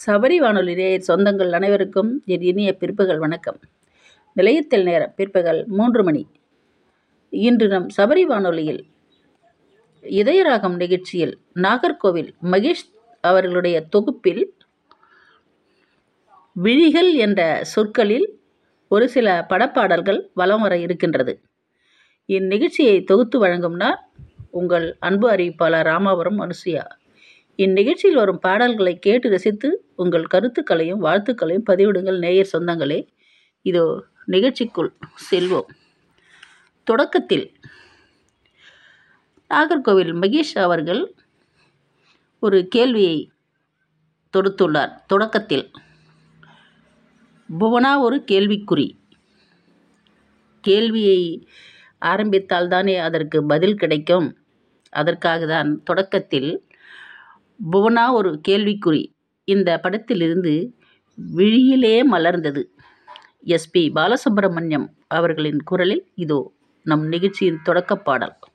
சபரி வானொலி நேயர் சொந்தங்கள் அனைவருக்கும் என் இனிய பிற்பகல் வணக்கம் நிலையத்தில் நேரம் பிற்பகல் மூன்று மணி இன்று நம் சபரி வானொலியில் இதயராகம் நிகழ்ச்சியில் நாகர்கோவில் மகேஷ் அவர்களுடைய தொகுப்பில் விழிகள் என்ற சொற்களில் ஒரு சில படப்பாடல்கள் வலம் வர இருக்கின்றது இந்நிகழ்ச்சியை தொகுத்து வழங்கும்னார் உங்கள் அன்பு அறிவிப்பாளர் ராமாபுரம் அனுசுயா இந்நிகழ்ச்சியில் வரும் பாடல்களை கேட்டு ரசித்து உங்கள் கருத்துக்களையும் வாழ்த்துக்களையும் பதிவிடுங்கள் நேயர் சொந்தங்களே இதோ நிகழ்ச்சிக்குள் செல்வோம் தொடக்கத்தில் நாகர்கோவில் மகேஷ் அவர்கள் ஒரு கேள்வியை தொடுத்துள்ளார் தொடக்கத்தில் புவனா ஒரு கேள்விக்குறி கேள்வியை ஆரம்பித்தால் தானே அதற்கு பதில் கிடைக்கும் அதற்காக தான் தொடக்கத்தில் புவனா ஒரு கேள்விக்குறி இந்த படத்திலிருந்து விழியிலே மலர்ந்தது எஸ்பி பாலசுப்ரமணியம் அவர்களின் குரலில் இதோ நம் நிகழ்ச்சியின் தொடக்க பாடல்